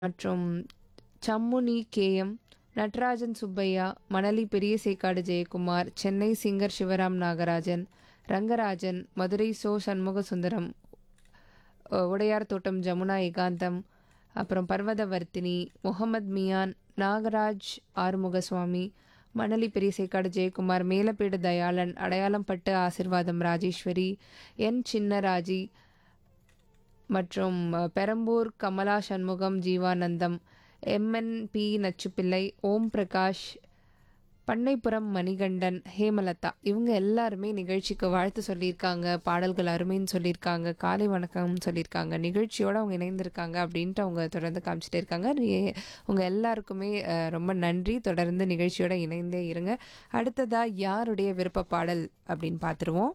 மற்றும் Sammuni K M Natarajan Subbaiah Manali Periyasekkadu Jayakumar Chennai singer Sivaram Nagarajan Rangarajan Madurai Cho Shanmuga Sundaram அஹ், உடையார் தோட்டம் ஜமுனா ஏகாந்தம் அப்புறம் பர்வதவர்த்தினி முகமது மியான் நாகராஜ் ஆறுமுகசுவாமி மணலி பெரியசேக்காடு ஜெயக்குமார் மேலப்பேடு தயாளன் அடையாளம்பட்டு ஆசிர்வாதம் ராஜேஸ்வரி என் சின்னராஜி மற்றும் அஹ், பெரம்பூர் கமலா சண்முகம் ஜீவானந்தம் எம்என் பி நச்சுப்பிள்ளை ஓம் பிரகாஷ் பண்ணைப்புறம் மணிகண்டன் ஹேமலதா இவங்க எல்லாருமே நிகழ்ச்சிக்கு வாழ்த்து சொல்லியிருக்காங்க பாடல்கள் அருமைன்னு சொல்லியிருக்காங்க காலை வணக்கம்னு சொல்லியிருக்காங்க நிகழ்ச்சியோடு அவங்க இணைந்திருக்காங்க அப்படின்ட்டு அவங்க தொடர்ந்து காமிச்சிட்டே இருக்காங்க நீ- உங்க எல்லாருக்குமே அஹ், ரொம்ப நன்றி தொடர்ந்து நிகழ்ச்சியோட இணைந்தே இருங்க அடுத்ததா யாருடைய விருப்ப பாடல் அப்படின்னு பார்த்துருவோம்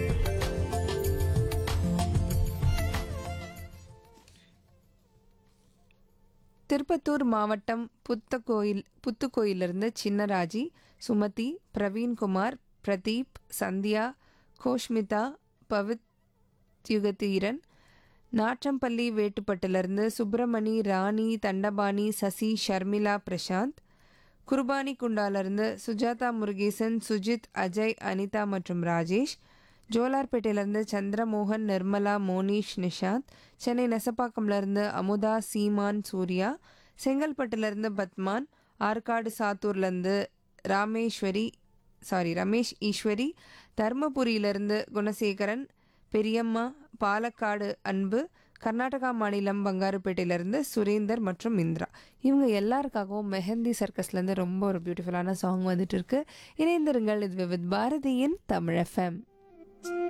திருப்பத்தூர் மாவட்டம் புத்தகோயில் புத்துக்கோயிலிருந்து சின்னராஜி சுமதி பிரவீன்குமார் பிரதீப் சந்தியா கோஷ்மிதா பவித் யுகதீரன் நாற்றம்பள்ளி வேட்டுப்பட்டிலிருந்து சுப்பிரமணி ராணி தண்டபாணி சசி ஷர்மிளா பிரசாந்த் குர்பானி குண்டாலிருந்து சுஜாதா முருகேசன் சுஜித் அஜய் அனிதா மற்றும் ராஜேஷ் ஜோலார்பேட்டையிலேருந்து சந்திரமோகன் நிர்மலா மோனிஷ் நிஷாந்த் சென்னை நெசப்பாக்கம்லேருந்து அமுதா சீமான் சூர்யா செங்கல்பட்டுலேருந்து பத்மான் ஆற்காடு சாத்தூர்லேருந்து ராமேஸ்வரி சாரி ரமேஷ் ஈஸ்வரி தர்மபுரியிலிருந்து குணசேகரன் பெரியம்மா பாலக்காடு அன்பு கர்நாடகா மாநிலம் பங்காருப்பேட்டையிலேருந்து சுரேந்தர் மற்றும் இந்திரா இவங்க எல்லாருக்காகவும் மெஹந்தி சர்க்கஸ்லேருந்து ரொம்ப ஒரு பியூட்டிஃபுல்லான சாங் வந்துட்டு இருக்கு இணைந்திருங்கள் இது வித் பாரதியின் தமிழ் எஃப்எம்